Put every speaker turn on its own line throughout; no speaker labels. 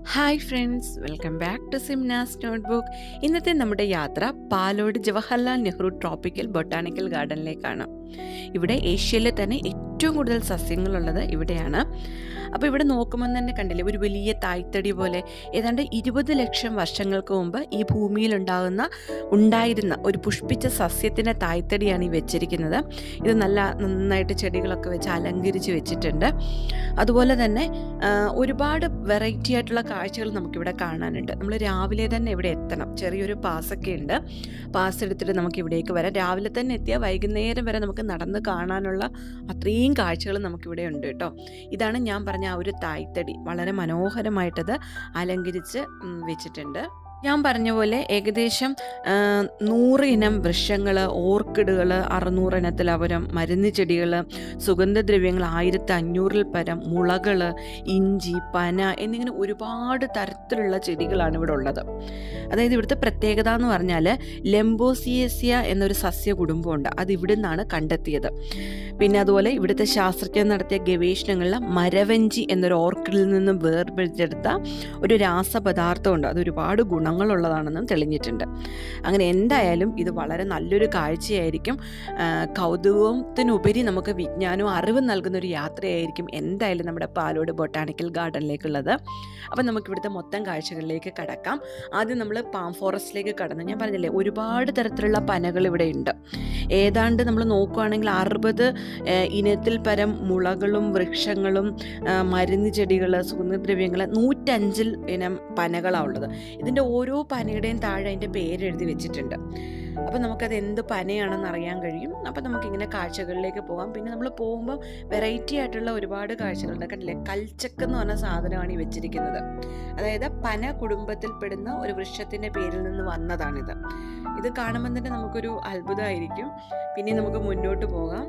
hi friends welcome back to Simnas notebook ഇന്നത്തെ നമ്മുടെ യാത്ര പാലോട് ജവഹർലാൽ നെഹ്റു ട്രോപ്പിക്കൽ ബൊട്ടാണിക്കൽ ഗാർഡനിലേക്കാണ് ഇവിടെ ഏഷ്യയിലെ തന്നെ ഏറ്റവും കൂടുതൽ സസ്യങ്ങളുള്ളത് ഇവിടെയാണ് അപ്പോൾ ഇവിടെ നോക്കുമ്പോൾ തന്നെ കണ്ടില്ലേ ഒരു വലിയ തായ്തടി പോലെ ഏതാണ്ട് ഇരുപത് ലക്ഷം വർഷങ്ങൾക്ക് മുമ്പ് ഈ ഭൂമിയിൽ ഉണ്ടാകുന്ന ഉണ്ടായിരുന്ന ഒരു പുഷ്പിച്ച സസ്യത്തിൻ്റെ തായ്തടിയാണ് ഈ വെച്ചിരിക്കുന്നത് ഇത് നല്ല നന്നായിട്ട് ചെടികളൊക്കെ വെച്ച് അലങ്കരിച്ച് വെച്ചിട്ടുണ്ട് അതുപോലെ തന്നെ ആ, ഒരുപാട് വെറൈറ്റി ആയിട്ടുള്ള കാഴ്ചകൾ നമുക്കിവിടെ കാണാനുണ്ട് നമ്മൾ രാവിലെ തന്നെ ഇവിടെ എത്തണം ചെറിയൊരു പാസ്സൊക്കെ ഉണ്ട് പാസ് എടുത്തിട്ട് നമുക്ക് ഇവിടേക്ക് വരാം രാവിലെ തന്നെ എത്തിയാൽ വൈകുന്നേരം വരെ നമുക്ക് നടന്ന് കാണാനുള്ള അത്രയും കാഴ്ചകൾ നമുക്കിവിടെ ഉണ്ട് കേട്ടോ ഇതാണ് ഞാൻ പറഞ്ഞ ആ ഒരു തായ്തടി വളരെ മനോഹരമായിട്ടത് അലങ്കരിച്ച് ഉം, വെച്ചിട്ടുണ്ട് ഞാൻ പറഞ്ഞ പോലെ ഏകദേശം ആ, നൂറ് ഇനം വൃക്ഷങ്ങൾ ഓർക്കിഡുകൾ അറുന്നൂറിനത്തിലവരം മരുന്ന് ചെടികൾ സുഗന്ധദ്രവ്യങ്ങൾ ആയിരത്തി അഞ്ഞൂറിൽ പരം മുളകൾ ഇഞ്ചി പന എന്നിങ്ങനെ ഒരുപാട് തരത്തിലുള്ള ചെടികളാണ് ഇവിടെ ഉള്ളത് അതായത് ഇവിടുത്തെ പ്രത്യേകത എന്ന് പറഞ്ഞാൽ ലെംബോസിയേസിയ എന്നൊരു സസ്യ കുടുംബമുണ്ട് അത് ഇവിടെ നിന്നാണ് കണ്ടെത്തിയത് പിന്നെ അതുപോലെ ഇവിടുത്തെ ശാസ്ത്രജ്ഞർ നടത്തിയ ഗവേഷണങ്ങളിൽ മരവഞ്ചി എന്നൊരു ഓർക്കിഡിൽ നിന്നും വേർപിടിച്ചെടുത്ത ഒരു രാസപദാർത്ഥമുണ്ട് അത് ഒരുപാട് ഗുണങ്ങളുള്ളതാണെന്നും തെളിഞ്ഞിട്ടുണ്ട് അങ്ങനെ എന്തായാലും ഇത് വളരെ നല്ലൊരു കാഴ്ചയായിരിക്കും ആ, കൗതുകത്തിനുപരി നമുക്ക് വിജ്ഞാനവും അറിവും നൽകുന്ന ഒരു യാത്രയായിരിക്കും എന്തായാലും നമ്മുടെ പാലോട് ബൊട്ടാണിക്കൽ ഗാർഡനിലേക്കുള്ളത് അപ്പം നമുക്ക് ഇവിടുത്തെ മൊത്തം കാഴ്ചകളിലേക്ക് കടക്കാം ആദ്യം നമ്മൾ പാം ഫോറസ്റ്റിലേക്ക് കടന്നു ഞാൻ പറഞ്ഞില്ലേ ഒരുപാട് തരത്തിലുള്ള പനകൾ ഇവിടെ ഉണ്ട് ഏതാണ്ട് നമ്മൾ നോക്കുകയാണെങ്കിൽ അറുപത് ഇനത്തിൽ പരം മുളകളും വൃക്ഷങ്ങളും ആ, മരുന്ന് ചെടികൾ സുഗന്ധദ്രവ്യങ്ങൾ നൂറ്റഞ്ചിൽ ഇനം പനകളാണ് ഉള്ളത് ഇതിൻ്റെ ഓരോ പനയുടെയും താഴെ അതിൻ്റെ പേരെഴുതി വെച്ചിട്ടുണ്ട് അപ്പം നമുക്കത് എന്ത് പനയാണെന്ന് അറിയാൻ കഴിയും അപ്പം നമുക്കിങ്ങനെ കാഴ്ചകളിലേക്ക് പോകാം പിന്നെ നമ്മൾ പോകുമ്പോൾ വെറൈറ്റി ആയിട്ടുള്ള ഒരുപാട് കാഴ്ചകളുണ്ട് കണ്ടില്ലേ കൽച്ചക്ക് എന്ന് പറഞ്ഞ സാധനമാണ് ഈ വെച്ചിരിക്കുന്നത് അതായത് പന കുടുംബത്തിൽപ്പെടുന്ന ഒരു വൃക്ഷത്തിൻ്റെ പേരിൽ നിന്ന് വന്നതാണിത് ഇത് കാണുമ്പോൾ തന്നെ നമുക്കൊരു അത്ഭുതമായിരിക്കും പിന്നെ നമുക്ക് മുന്നോട്ട് പോകാം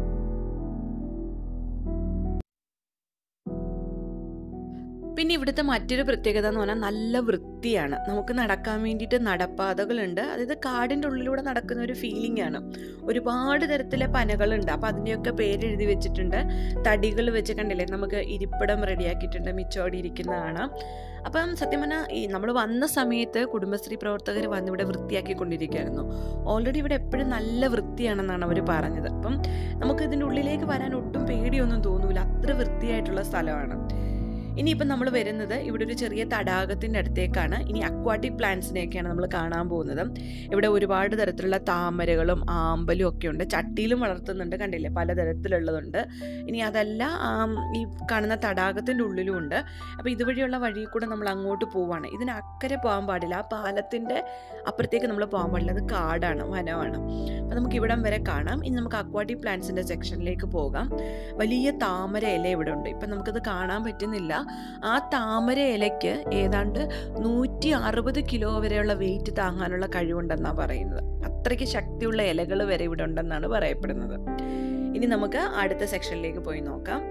പിന്നെ ഇവിടുത്തെ മറ്റൊരു പ്രത്യേകത എന്ന് പറഞ്ഞാൽ നല്ല വൃത്തിയാണ് നമുക്ക് നടക്കാൻ വേണ്ടിയിട്ട് നടപ്പാതകളുണ്ട് അതായത് കാടിൻ്റെ ഉള്ളിലൂടെ നടക്കുന്ന ഒരു ഫീലിംഗ് ആണ് ഒരുപാട് തരത്തിലെ പനകളുണ്ട് അപ്പം അതിൻ്റെയൊക്കെ പേരെഴുതി വെച്ചിട്ടുണ്ട് തടികൾ വെച്ച് കണ്ടില്ലേ നമുക്ക് ഇരിപ്പിടം റെഡിയാക്കിയിട്ടുണ്ട് മിച്ചോടി ഇരിക്കുന്നതാണ് അപ്പം സത്യം പറഞ്ഞാൽ ഈ നമ്മൾ വന്ന സമയത്ത് കുടുംബശ്രീ പ്രവർത്തകർ വന്ന് ഇവിടെ വൃത്തിയാക്കിക്കൊണ്ടിരിക്കുകയായിരുന്നു ഓൾറെഡി ഇവിടെ എപ്പോഴും നല്ല വൃത്തിയാണെന്നാണ് അവർ പറഞ്ഞത് അപ്പം നമുക്ക് ഇതിൻ്റെ ഉള്ളിലേക്ക് വരാൻ ഒട്ടും പേടിയൊന്നും തോന്നൂല അത്ര വൃത്തിയായിട്ടുള്ള സ്ഥലമാണ് ഇനിയിപ്പം നമ്മൾ വരുന്നത് ഇവിടെ ഒരു ചെറിയ തടാകത്തിൻ്റെ അടുത്തേക്കാണ് ഇനി അക്വാട്ടിക് പ്ലാന്റ്സിനെയൊക്കെയാണ് നമ്മൾ കാണാൻ പോകുന്നത് ഇവിടെ ഒരുപാട് തരത്തിലുള്ള താമരകളും ആമ്പലും ഒക്കെ ഉണ്ട് ചട്ടിയിലും വളർത്തുന്നുണ്ട് കണ്ടില്ലേ പലതരത്തിലുള്ളതുണ്ട് ഇനി അതല്ല ആം, ഈ കാണുന്ന തടാകത്തിൻ്റെ ഉള്ളിലും ഉണ്ട് അപ്പോൾ ഇതുവഴിയുള്ള വഴി കൂടെ നമ്മൾ അങ്ങോട്ട് പോവാണ് ഇതിന് അക്കരെ പോകാൻ പാടില്ല ആ പാലത്തിൻ്റെ അപ്പുറത്തേക്ക് നമ്മൾ പോകാൻ പാടില്ല അത് കാടാണ് വനമാണ് അപ്പോൾ നമുക്ക് ഇവിടം വരെ കാണാം ഇനി നമുക്ക് അക്വാട്ടിക് പ്ലാന്റ്സിൻ്റെ സെക്ഷനിലേക്ക് പോകാം വലിയ താമര ഇല ഇവിടെ ഉണ്ട് ഇപ്പം നമുക്കത് കാണാൻ പറ്റുന്നില്ല ആ താമര ഇലയ്ക്ക് ഏതാണ്ട് നൂറ്റി അറുപത് കിലോ വരെയുള്ള വെയിറ്റ് താങ്ങാനുള്ള കഴിവുണ്ടെന്നാണ് പറയുന്നത് അത്രയ്ക്ക് ശക്തിയുള്ള ഇലകൾ വരെ ഇവിടെ ഉണ്ടെന്നാണ് പറയപ്പെടുന്നത് ഇനി നമുക്ക് അടുത്ത സെക്ഷനിലേക്ക് പോയി നോക്കാം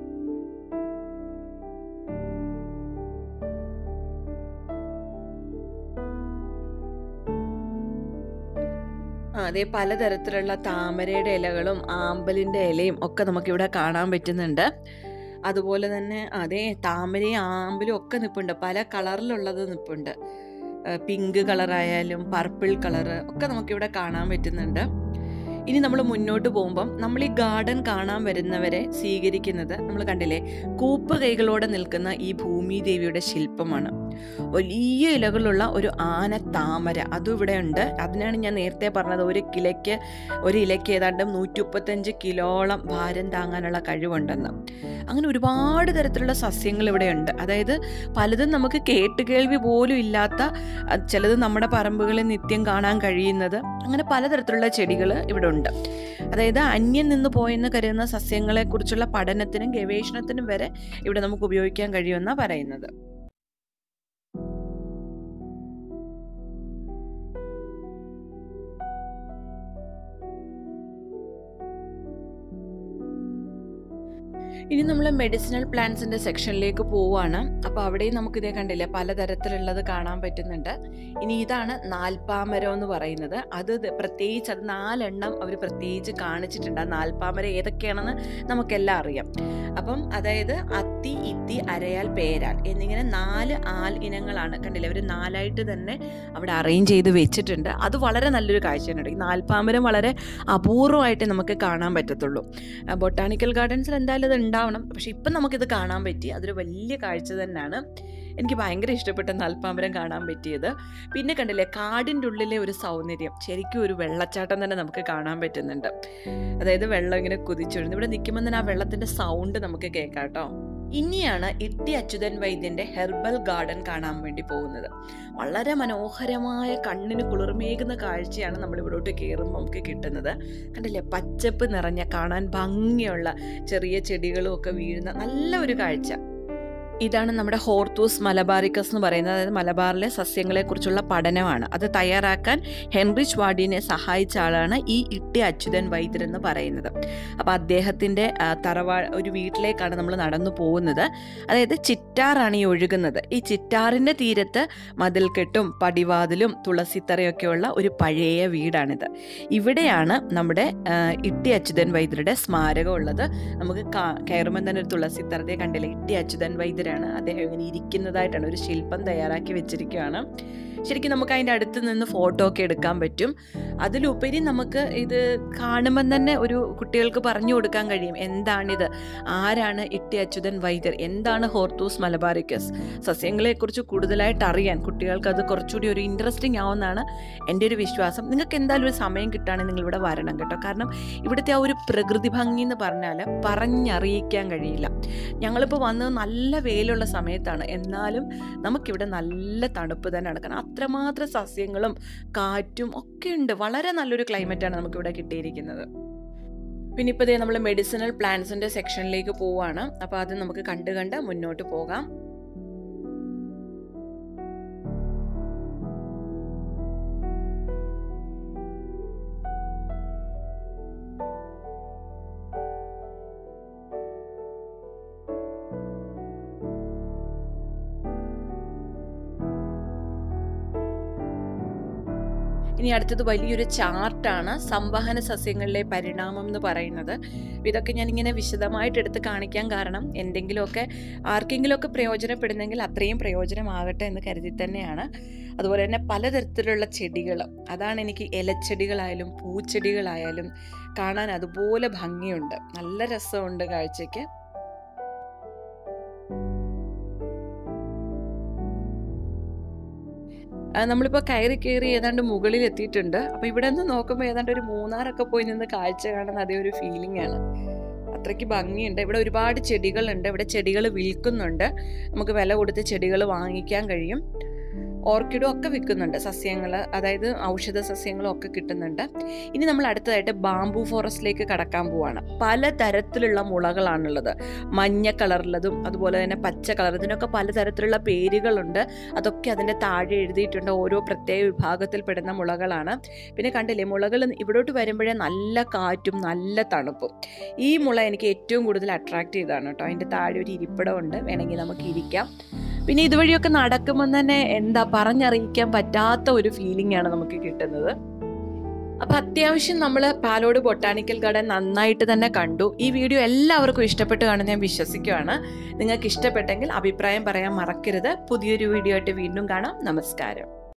ആ, അതെ പലതരത്തിലുള്ള താമരയുടെ ഇലകളും ആമ്പലിൻ്റെ ഇലയും ഒക്കെ നമുക്കിവിടെ കാണാൻ പറ്റുന്നുണ്ട് അതുപോലെ തന്നെ അതെ താമരയും ആമ്പലും ഒക്കെ നിൽപ്പുണ്ട് പല കളറിലുള്ളത് നിൽപ്പുണ്ട് പിങ്ക് കളറായാലും പർപ്പിൾ കളറ് ഒക്കെ നമുക്കിവിടെ കാണാൻ പറ്റുന്നുണ്ട് ഇനി നമ്മൾ മുന്നോട്ട് പോകുമ്പം നമ്മൾ ഈ ഗാർഡൻ കാണാൻ വരുന്നവരെ സ്വീകരിക്കുന്നത് നമ്മൾ കണ്ടില്ലേ കൂപ്പ് കൈകളോടെ നിൽക്കുന്ന ഈ ഭൂമി ദേവിയുടെ ശില്പമാണ് വലിയ ഇലകളുള്ള ഒരു ആന താമര അതും ഇവിടെ ഉണ്ട് അതിനാണ് ഞാൻ നേരത്തെ പറഞ്ഞത് ഒരു കിലയ്ക്ക് ഒരു ഇലയ്ക്ക് ഏതാണ്ട് നൂറ്റി മുപ്പത്തഞ്ച് കിലോളം ഭാരം താങ്ങാനുള്ള കഴിവുണ്ടെന്ന് അങ്ങനെ ഒരുപാട് തരത്തിലുള്ള സസ്യങ്ങൾ ഇവിടെ ഉണ്ട് അതായത് പലതും നമുക്ക് കേട്ടുകേൾവി പോലും ഇല്ലാത്ത അത് ചിലത് നമ്മുടെ പറമ്പുകളിൽ നിത്യം കാണാൻ കഴിയുന്നത് അങ്ങനെ പലതരത്തിലുള്ള ചെടികൾ ഇവിടെ ഉണ്ട് അതായത് അന്യം നിന്ന് പോയെന്ന് കരുതുന്ന സസ്യങ്ങളെക്കുറിച്ചുള്ള പഠനത്തിനും ഗവേഷണത്തിനും വരെ ഇവിടെ നമുക്ക് ഉപയോഗിക്കാൻ കഴിയുമെന്നാണ് പറയുന്നത് ഇനി നമ്മൾ മെഡിസിനൽ പ്ലാന്റ്സിന്റെ സെക്ഷനിലേക്ക് പോവുകയാണ് അപ്പോൾ അവിടെയും നമുക്ക് ഇതേ കണ്ടില്ലേ പലതരത്തിലുള്ളത് കാണാൻ പറ്റുന്നുണ്ട് ഇനി ഇതാണ് നാൽപ്പാമരം എന്ന് പറയുന്നത് അത് ദ- പ്രത്യേകിച്ച് അത് നാലെണ്ണം അവർ പ്രത്യേകിച്ച് കാണിച്ചിട്ടുണ്ട് ആ നാൽപ്പാമരം ഏതൊക്കെയാണെന്ന് നമുക്കെല്ലാം അറിയാം അപ്പം അതായത് അത്തി ഇത്തി അരയാൽ പേരാൽ എന്നിങ്ങനെ നാല് ആൽ ഇനങ്ങളാണ് കണ്ടില്ലേ അവർ നാലായിട്ട് തന്നെ അവിടെ അറേഞ്ച് ചെയ്ത് വെച്ചിട്ടുണ്ട് അത് വളരെ നല്ലൊരു കാഴ്ചയാണ് ഈ നാൽപ്പാമരം വളരെ അപൂർവമായിട്ട് നമുക്ക് കാണാൻ പറ്റത്തുള്ളൂ ബൊട്ടാണിക്കൽ ഗാർഡൻസിൽ എന്തായാലും ഇത് ഉണ്ടാവണം പക്ഷെ ഇപ്പം നമുക്കിത് കാണാൻ പറ്റി അതൊരു വലിയ കാഴ്ച തന്നെയാണ് എനിക്ക് ഭയങ്കര ഇഷ്ടപ്പെട്ട നാൽപ്പാമരം കാണാൻ പറ്റിയത് പിന്നെ കണ്ടില്ലേ കാടിൻ്റെ ഉള്ളിലെ ഒരു സൗന്ദര്യം ശരിക്കും ഒരു വെള്ളച്ചാട്ടം തന്നെ നമുക്ക് കാണാൻ പറ്റുന്നുണ്ട് അതായത് വെള്ളം ഇങ്ങനെ കുതിച്ചൊഴുന്നു ഇവിടെ നിൽക്കുമ്പോൾ തന്നെ ആ വെള്ളത്തിൻ്റെ സൗണ്ട് നമുക്ക് കേൾക്കാം കേട്ടോ ഇനിയാണ് ഇട്ടി അച്യുതൻ വൈദ്യന്റെ ഹെർബൽ ഗാർഡൻ കാണാൻ വേണ്ടി പോകുന്നത് വളരെ മനോഹരമായ കണ്ണിന് കുളിർമേകുന്ന കാഴ്ചയാണ് നമ്മൾ ഇവിടോട്ട് കയറുമ്പോൾ നമുക്ക് കിട്ടുന്നത് കണ്ടില്ലേ പച്ചപ്പ് നിറഞ്ഞ കാണാൻ ഭംഗിയുള്ള ചെറിയ ചെടികളും ഒക്കെ വീഴുന്ന നല്ല ഒരു കാഴ്ച ഇതാണ് നമ്മുടെ ഹോർത്തൂസ് മലബാറിക്കസ് എന്ന് പറയുന്നത് അതായത് മലബാറിലെ സസ്യങ്ങളെക്കുറിച്ചുള്ള പഠനമാണ് അത് തയ്യാറാക്കാൻ ഹെൻറിച്ച് വാർഡിനെ സഹായിച്ച ആളാണ് ഈ ഇട്ടി അച്യുതൻ വൈദ്യർ എന്ന് പറയുന്നത് അപ്പോൾ അദ്ദേഹത്തിൻ്റെ തറവാ ഒരു വീട്ടിലേക്കാണ് നമ്മൾ നടന്നു പോകുന്നത് അതായത് ചിറ്റാറാണ് ഈ ഒഴുകുന്നത് ഈ ചിറ്റാറിൻ്റെ തീരത്ത് മതിൽക്കെട്ടും പടിവാതിലും തുളസിത്തറയൊക്കെയുള്ള ഒരു പഴയ വീടാണിത് ഇവിടെയാണ് നമ്മുടെ ആ, ഇട്ടി അച്യുതൻ വൈദ്യരുടെ സ്മാരകം ഉള്ളത് നമുക്ക് കാ- കയറുമ്പോൾ തന്നെ ഒരു തുളസിത്തറയെ കണ്ടില്ലേ ഇട്ടി അച്യുതൻ വൈദ്യരാണ് അദ്ദേഹം ഇങ്ങനെ ഇരിക്കുന്നതായിട്ടാണ് ഒരു ശില്പം തയ്യാറാക്കി വെച്ചിരിക്കുകയാണ് ശരിക്കും നമുക്ക് അതിൻ്റെ അടുത്ത് നിന്ന് ഫോട്ടോ ഒക്കെ എടുക്കാൻ പറ്റും അതിലുപരി നമുക്ക് ഇത് കാണുമ്പം തന്നെ ഒരു കുട്ടികൾക്ക് പറഞ്ഞു കൊടുക്കാൻ കഴിയും എന്താണിത് ആരാണ് ഇട്ടി അച്യുതൻ വൈദ്യർ എന്താണ് ഹോർത്തൂസ് മലബാറിക്കസ് സസ്യങ്ങളെക്കുറിച്ച് കൂടുതലായിട്ട് അറിയാൻ കുട്ടികൾക്ക് അത് കുറച്ചുകൂടി ഒരു ഇൻട്രസ്റ്റിംഗ് ആവുമെന്നാണ് എൻ്റെ ഒരു വിശ്വാസം നിങ്ങൾക്ക് എന്തായാലും ഒരു സമയം കിട്ടുകയാണെങ്കിൽ നിങ്ങൾ ഇവിടെ വരണം കേട്ടോ കാരണം ഇവിടുത്തെ ആ ഒരു പ്രകൃതി ഭംഗി എന്ന് പറഞ്ഞാൽ പറഞ്ഞറിയിക്കാൻ കഴിയില്ല ഞങ്ങളിപ്പോൾ വന്നത് നല്ല വെയിലുള്ള സമയത്താണ് എന്നാലും നമുക്കിവിടെ നല്ല തണുപ്പ് തന്നെയാണ് കാരണം അത്രമാത്രം സസ്യങ്ങളും കാറ്റും ഒക്കെ ഉണ്ട് വളരെ നല്ലൊരു ക്ലൈമറ്റാണ് നമുക്കിവിടെ കിട്ടിയിരിക്കുന്നത് പിന്നെ ഇപ്പോൾ നമ്മൾ മെഡിസിനൽ പ്ലാന്റ്സിൻ്റെ സെക്ഷനിലേക്ക് പോവുകയാണ് അപ്പോൾ അത് നമുക്ക് കണ്ട് കണ്ട് മുന്നോട്ട് പോകാം ഇനി അടുത്തത് വലിയൊരു ചാർട്ടാണ് സംവഹന സസ്യങ്ങളിലെ പരിണാമം എന്ന് പറയുന്നത് ഇതൊക്കെ ഞാനിങ്ങനെ വിശദമായിട്ട് എടുത്ത് കാണിക്കാൻ കാരണം എന്തെങ്കിലുമൊക്കെ ആർക്കെങ്കിലുമൊക്കെ പ്രയോജനപ്പെടുന്നെങ്കിൽ അത്രയും പ്രയോജനമാകട്ടെ എന്ന് കരുതി തന്നെയാണ് അതുപോലെ തന്നെ പലതരത്തിലുള്ള ചെടികൾ അതാണ് എനിക്ക് ഇലച്ചെടികളായാലും പൂച്ചെടികളായാലും കാണാൻ അതുപോലെ ഭംഗിയുണ്ട് നല്ല രസമുണ്ട് കാഴ്ചയ്ക്ക് ആ, നമ്മളിപ്പോൾ കയറി കയറി ഏതാണ്ട് മുകളിൽ എത്തിയിട്ടുണ്ട് അപ്പോൾ ഇവിടെ നിന്ന് നോക്കുമ്പോൾ ഏതാണ്ട് ഒരു മൂന്നാറൊക്കെ പോയി നിന്ന് കാഴ്ച കാണുന്ന അതേ ഒരു ഫീലിംഗ് ആണ് അത്രയ്ക്ക് ഭംഗിയുണ്ട് ഇവിടെ ഒരുപാട് ചെടികളുണ്ട് ഇവിടെ ചെടികൾ വിൽക്കുന്നുണ്ട് നമുക്ക് വില കൊടുത്ത് ചെടികൾ വാങ്ങിക്കാൻ കഴിയും ഓർക്കിഡും ഒക്കെ വിൽക്കുന്നുണ്ട് സസ്യങ്ങൾ അതായത് ഔഷധ സസ്യങ്ങളും ഒക്കെ കിട്ടുന്നുണ്ട് ഇനി നമ്മൾ അടുത്തതായിട്ട് ബാംബു ഫോറസ്റ്റിലേക്ക് കടക്കാൻ പോവാണ് പല തരത്തിലുള്ള മുളകളാണുള്ളത് മഞ്ഞ കളറുള്ളതും അതുപോലെ തന്നെ പച്ച കളർ ഇതിനൊക്കെ പലതരത്തിലുള്ള പേരുകളുണ്ട് അതൊക്കെ അതിൻ്റെ താഴെ എഴുതിയിട്ടുണ്ട് ഓരോ പ്രത്യേക വിഭാഗത്തിൽപ്പെടുന്ന മുളകളാണ് പിന്നെ കണ്ടില്ലേ മുളകൾ ഇവിടോട്ട് വരുമ്പോഴേ നല്ല കാറ്റും നല്ല തണുപ്പും ഈ മുള എനിക്ക് ഏറ്റവും കൂടുതൽ അട്രാക്ട് ചെയ്തതാണ് കേട്ടോ അതിൻ്റെ താഴെ ഒരു ഇരിപ്പിടമുണ്ട് വേണമെങ്കിൽ നമുക്ക് ഇരിക്കാം പിന്നെ ഇതുവഴിയൊക്കെ നടക്കുമ്പോൾ തന്നെ എന്താ പറഞ്ഞറിയിക്കാൻ പറ്റാത്ത ഒരു ഫീലിംഗ് ആണ് നമുക്ക് കിട്ടുന്നത് അപ്പൊ അത്യാവശ്യം നമ്മൾ പാലോട് ബൊട്ടാണിക്കൽ ഗാർഡൻ നന്നായിട്ട് തന്നെ കണ്ടു ഈ വീഡിയോ എല്ലാവർക്കും ഇഷ്ടപ്പെട്ട് കാണുന്ന ഞാൻ വിശ്വസിക്കുകയാണ് നിങ്ങൾക്ക് ഇഷ്ടപ്പെട്ടെങ്കിൽ അഭിപ്രായം പറയാൻ മറക്കരുത് പുതിയൊരു വീഡിയോ ആയിട്ട് വീണ്ടും കാണാം നമസ്കാരം